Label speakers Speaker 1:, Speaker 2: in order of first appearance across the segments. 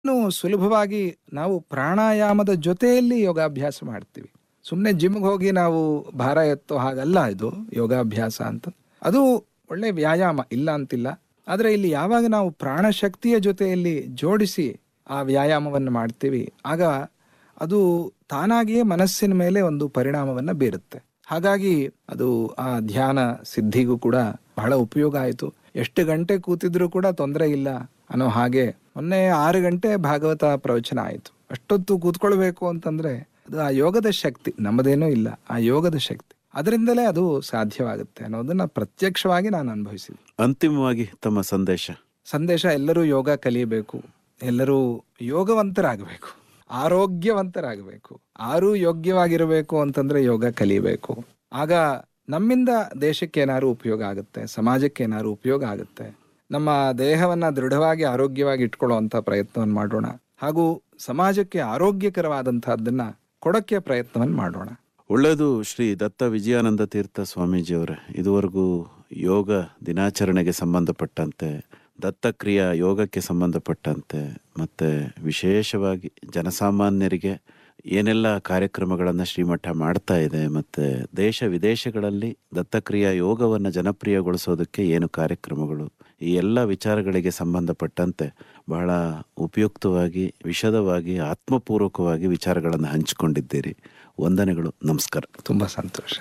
Speaker 1: ಇನ್ನು ಸುಲಭವಾಗಿ ನಾವು ಪ್ರಾಣಾಯಾಮದ ಜೊತೆಯಲ್ಲಿ ಯೋಗಾಭ್ಯಾಸ ಮಾಡ್ತೀವಿ ಸುಮ್ಮನೆ ಜಿಮ್ಗೆ ಹೋಗಿ ನಾವು ಭಾರ ಎತ್ತೋ ಹಾಗಲ್ಲ ಇದು ಯೋಗಾಭ್ಯಾಸ ಅಂತ ಅದು ಒಳ್ಳೆ ವ್ಯಾಯಾಮ ಇಲ್ಲ ಅಂತಿಲ್ಲ ಆದರೆ ಇಲ್ಲಿ ಯಾವಾಗ ನಾವು ಪ್ರಾಣಶಕ್ತಿಯ ಜೊತೆಯಲ್ಲಿ ಜೋಡಿಸಿ ಆ ವ್ಯಾಯಾಮವನ್ನು ಮಾಡ್ತೀವಿ ಆಗ ಅದು ತಾನಾಗಿಯೇ ಮನಸ್ಸಿನ ಮೇಲೆ ಒಂದು ಪರಿಣಾಮವನ್ನು ಬೀರುತ್ತೆ ಹಾಗಾಗಿ ಅದು ಆ ಧ್ಯಾನ ಸಿದ್ಧಿಗೂ ಕೂಡ ಬಹಳ ಉಪಯೋಗ ಆಯಿತು ಎಷ್ಟು ಗಂಟೆ ಕೂತಿದ್ರೂ ಕೂಡ ತೊಂದರೆ ಇಲ್ಲ ಅನ್ನೋ ಹಾಗೆ ಮೊನ್ನೆ ಆರು ಗಂಟೆ ಭಾಗವತ ಪ್ರವಚನ ಆಯಿತು ಅಷ್ಟೊತ್ತು ಕೂತ್ಕೊಳ್ಬೇಕು ಅಂತಂದ್ರೆ ಅದು ಆ ಯೋಗದ ಶಕ್ತಿ ನಮ್ಮದೇನೂ ಇಲ್ಲ ಆ ಯೋಗದ ಶಕ್ತಿ ಅದರಿಂದಲೇ ಅದು ಸಾಧ್ಯವಾಗುತ್ತೆ ಅನ್ನೋದನ್ನ ಪ್ರತ್ಯಕ್ಷವಾಗಿ ನಾನು ಅನುಭವಿಸಿದೆ
Speaker 2: ಅಂತಿಮವಾಗಿ ತಮ್ಮ ಸಂದೇಶ
Speaker 1: ಸಂದೇಶ ಎಲ್ಲರೂ ಯೋಗ ಕಲಿಯಬೇಕು ಎಲ್ಲರೂ ಯೋಗವಂತರಾಗಬೇಕು ಆರೋಗ್ಯವಂತರಾಗಬೇಕು ಆರೂ ಯೋಗ್ಯವಾಗಿರಬೇಕು ಅಂತಂದ್ರೆ ಯೋಗ ಕಲಿಬೇಕು ಆಗ ನಮ್ಮಿಂದ ದೇಶಕ್ಕೆ ಏನಾದ್ರು ಉಪಯೋಗ ಆಗುತ್ತೆ ಸಮಾಜಕ್ಕೆ ಏನಾದ್ರು ಉಪಯೋಗ ಆಗುತ್ತೆ ನಮ್ಮ ದೇಹವನ್ನ ದೃಢವಾಗಿ ಆರೋಗ್ಯವಾಗಿ ಇಟ್ಕೊಳ್ಳುವಂತ ಪ್ರಯತ್ನವನ್ನು ಮಾಡೋಣ ಹಾಗೂ ಸಮಾಜಕ್ಕೆ ಆರೋಗ್ಯಕರವಾದಂತಹದ್ದನ್ನ ಕೊಡಕ್ಕೆ ಪ್ರಯತ್ನವನ್ನು ಮಾಡೋಣ
Speaker 2: ಒಳ್ಳೆಯದು ಶ್ರೀ ದತ್ತ ವಿಜಯಾನಂದ ತೀರ್ಥ ಸ್ವಾಮೀಜಿಯವರೇ ಇದುವರೆಗೂ ಯೋಗ ದಿನಾಚರಣೆಗೆ ಸಂಬಂಧಪಟ್ಟಂತೆ ದತ್ತಕ್ರಿಯಾ ಯೋಗಕ್ಕೆ ಸಂಬಂಧಪಟ್ಟಂತೆ ಮತ್ತೆ ವಿಶೇಷವಾಗಿ ಜನಸಾಮಾನ್ಯರಿಗೆ ಏನೆಲ್ಲ ಕಾರ್ಯಕ್ರಮಗಳನ್ನು ಶ್ರೀಮಠ ಮಾಡ್ತಾ ಇದೆ ಮತ್ತೆ ದೇಶ ವಿದೇಶಗಳಲ್ಲಿ ದತ್ತಕ್ರಿಯಾ ಯೋಗವನ್ನು ಜನಪ್ರಿಯಗೊಳಿಸೋದಕ್ಕೆ ಏನು ಕಾರ್ಯಕ್ರಮಗಳು ಈ ಎಲ್ಲ ವಿಚಾರಗಳಿಗೆ ಸಂಬಂಧಪಟ್ಟಂತೆ ಬಹಳ ಉಪಯುಕ್ತವಾಗಿ ವಿಶದವಾಗಿ ಆತ್ಮಪೂರ್ವಕವಾಗಿ ವಿಚಾರಗಳನ್ನು ಹಂಚಿಕೊಂಡಿದ್ದೀರಿ ವಂದನೆಗಳು ನಮಸ್ಕಾರ
Speaker 1: ತುಂಬಾ ಸಂತೋಷ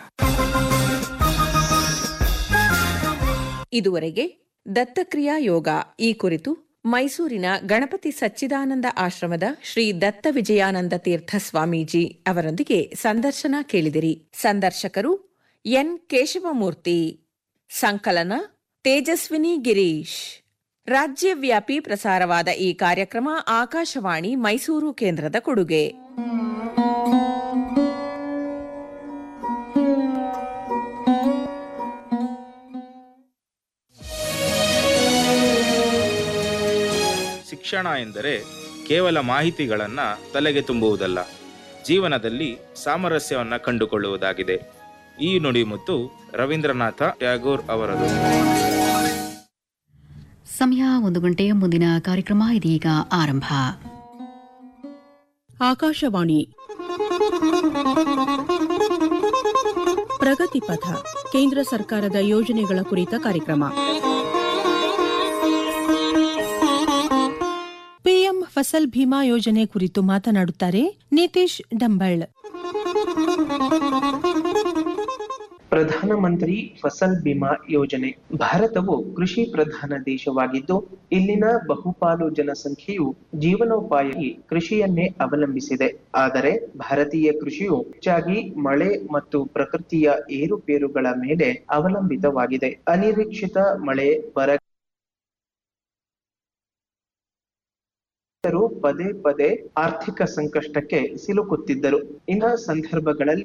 Speaker 3: ಇದುವರೆಗೆ ದತ್ತಕ್ರಿಯಾ ಯೋಗ ಈ ಕುರಿತು ಮೈಸೂರಿನ ಗಣಪತಿ ಸಚ್ಚಿದಾನಂದ ಆಶ್ರಮದ ಶ್ರೀ ದತ್ತ ವಿಜಯಾನಂದ ತೀರ್ಥ ಸ್ವಾಮೀಜಿ ಅವರೊಂದಿಗೆ ಸಂದರ್ಶನ ಕೇಳಿದಿರಿ ಸಂದರ್ಶಕರು ಎನ್ ಕೇಶವಮೂರ್ತಿ ಸಂಕಲನ ತೇಜಸ್ವಿನಿ ಗಿರೀಶ್ ರಾಜ್ಯವ್ಯಾಪಿ ಪ್ರಸಾರವಾದ ಈ ಕಾರ್ಯಕ್ರಮ ಆಕಾಶವಾಣಿ ಮೈಸೂರು ಕೇಂದ್ರದ ಕೊಡುಗೆ
Speaker 4: ಶಿಕ್ಷಣ ಎಂದರೆ ಕೇವಲ ಮಾಹಿತಿಗಳನ್ನು ತಲೆಗೆ ತುಂಬುವುದಲ್ಲ ಜೀವನದಲ್ಲಿ ಸಾಮರಸ್ಯವನ್ನು ಕಂಡುಕೊಳ್ಳುವುದಾಗಿದೆ ಈ ನುಡಿಮುತ್ತು ರವೀಂದ್ರನಾಥ ಟ್ಯಾಗೋರ್ ಅವರದು
Speaker 5: ಸಮಯ ಒಂದು ಗಂಟೆ ಮುಂದಿನ ಕಾರ್ಯಕ್ರಮ ಇದೀಗ ಆರಂಭ
Speaker 6: ಆಕಾಶವಾಣಿ ಪ್ರಗತಿ ಪಥ ಕೇಂದ್ರ ಸರ್ಕಾರದ ಯೋಜನೆಗಳ ಕುರಿತ ಕಾರ್ಯಕ್ರಮ ಪಿಎಂ ಫಸಲ್ ಭೀಮಾ ಯೋಜನೆ ಕುರಿತು ಮಾತನಾಡುತ್ತಾರೆ ನಿತೀಶ್ ಡಂಬಳ್
Speaker 7: ಪ್ರಧಾನಮಂತ್ರಿ ಫಸಲ್ ಬಿಮಾ ಯೋಜನೆ ಭಾರತವು ಕೃಷಿ ಪ್ರಧಾನ ದೇಶವಾಗಿದ್ದು ಇಲ್ಲಿನ ಬಹುಪಾಲು ಜನಸಂಖ್ಯೆಯು ಜೀವನೋಪಾಯ ಕೃಷಿಯನ್ನೇ ಅವಲಂಬಿಸಿದೆ ಆದರೆ ಭಾರತೀಯ ಕೃಷಿಯು ಹೆಚ್ಚಾಗಿ ಮಳೆ ಮತ್ತು ಪ್ರಕೃತಿಯ ಏರುಪೇರುಗಳ ಮೇಲೆ ಅವಲಂಬಿತವಾಗಿದೆ ಅನಿರೀಕ್ಷಿತ ಮಳೆ ಬರ ರೈತರು ಪದೇ ಪದೇ ಆರ್ಥಿಕ ಸಂಕಷ್ಟಕ್ಕೆ ಸಿಲುಕುತ್ತಿದ್ದರು ಇಂತಹ ಸಂದರ್ಭಗಳಲ್ಲಿ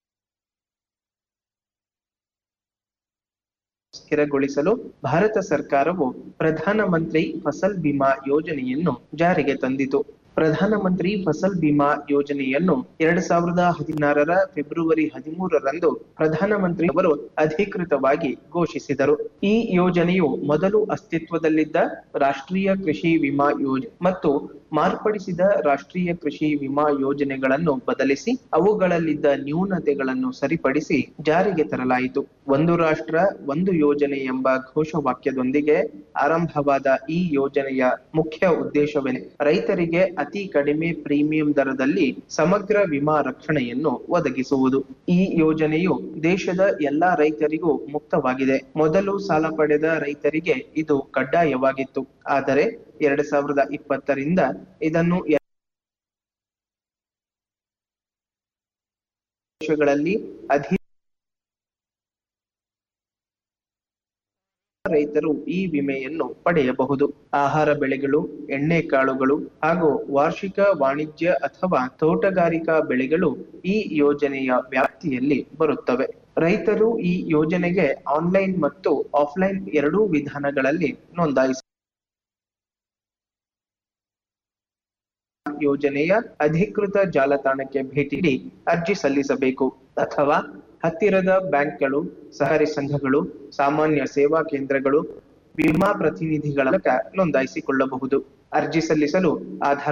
Speaker 7: ಸ್ಥಿರಗೊಳಿಸಲು ಭಾರತ ಸರ್ಕಾರವು ಪ್ರಧಾನಮಂತ್ರಿ ಫಸಲ್ ಬಿಮಾ ಯೋಜನೆಯನ್ನು ಜಾರಿಗೆ ತಂದಿತು ಪ್ರಧಾನಮಂತ್ರಿ ಫಸಲ್ ಬಿಮಾ ಯೋಜನೆಯನ್ನು ಎರಡ್ ಸಾವಿರದ ಹದಿನಾರರ ಫೆಬ್ರವರಿ ಹದಿಮೂರರಂದು ಪ್ರಧಾನಮಂತ್ರಿ ಅವರು ಅಧಿಕೃತವಾಗಿ ಘೋಷಿಸಿದರು ಈ ಯೋಜನೆಯು ಮೊದಲು ಅಸ್ತಿತ್ವದಲ್ಲಿದ್ದ ರಾಷ್ಟ್ರೀಯ ಕೃಷಿ ವಿಮಾ ಯೋಜನೆ ಮತ್ತು ಮಾರ್ಪಡಿಸಿದ ರಾಷ್ಟ್ರೀಯ ಕೃಷಿ ವಿಮಾ ಯೋಜನೆಗಳನ್ನು ಬದಲಿಸಿ ಅವುಗಳಲ್ಲಿದ್ದ ನ್ಯೂನತೆಗಳನ್ನು ಸರಿಪಡಿಸಿ ಜಾರಿಗೆ ತರಲಾಯಿತು ಒಂದು ರಾಷ್ಟ್ರ ಒಂದು ಯೋಜನೆ ಎಂಬ ಘೋಷವಾಕ್ಯದೊಂದಿಗೆ ಆರಂಭವಾದ ಈ ಯೋಜನೆಯ ಮುಖ್ಯ ಉದ್ದೇಶವೇನೆ ರೈತರಿಗೆ ಅತಿ ಕಡಿಮೆ ಪ್ರೀಮಿಯಂ ದರದಲ್ಲಿ ಸಮಗ್ರ ವಿಮಾ ರಕ್ಷಣೆಯನ್ನು ಒದಗಿಸುವುದು ಈ ಯೋಜನೆಯು ದೇಶದ ಎಲ್ಲಾ ರೈತರಿಗೂ ಮುಕ್ತವಾಗಿದೆ ಮೊದಲು ಸಾಲ ಪಡೆದ ರೈತರಿಗೆ ಇದು ಕಡ್ಡಾಯವಾಗಿತ್ತು ಆದರೆ ಎರಡ್ ಸಾವಿರದ ಇಪ್ಪತ್ತರಿಂದ ಇದನ್ನು ದೇಶಗಳಲ್ಲಿ ಅಧಿ ರೈತರು ಈ ವಿಮೆಯನ್ನು ಪಡೆಯಬಹುದು ಆಹಾರ ಬೆಳೆಗಳು ಎಣ್ಣೆ ಕಾಳುಗಳು ಹಾಗೂ ವಾರ್ಷಿಕ ವಾಣಿಜ್ಯ ಅಥವಾ ತೋಟಗಾರಿಕಾ ಬೆಳೆಗಳು ಈ ಯೋಜನೆಯ ವ್ಯಾಪ್ತಿಯಲ್ಲಿ ಬರುತ್ತವೆ ರೈತರು ಈ ಯೋಜನೆಗೆ ಆನ್ಲೈನ್ ಮತ್ತು ಆಫ್ಲೈನ್ ಎರಡೂ ವಿಧಾನಗಳಲ್ಲಿ ನೋಂದಾಯಿಸ ಯೋಜನೆಯ ಅಧಿಕೃತ ಜಾಲತಾಣಕ್ಕೆ ಭೇಟಿ ನೀಡಿ ಅರ್ಜಿ ಸಲ್ಲಿಸಬೇಕು ಅಥವಾ ಹತ್ತಿರದ ಬ್ಯಾಂಕ್ಗಳು ಸಹಕಾರಿ ಸಂಘಗಳು ಸಾಮಾನ್ಯ ಸೇವಾ ಕೇಂದ್ರಗಳು ವಿಮಾ ಪ್ರತಿನಿಧಿಗಳ ಮೂಲಕ ನೋಂದಾಯಿಸಿಕೊಳ್ಳಬಹುದು ಅರ್ಜಿ ಸಲ್ಲಿಸಲು ಆಧಾರ್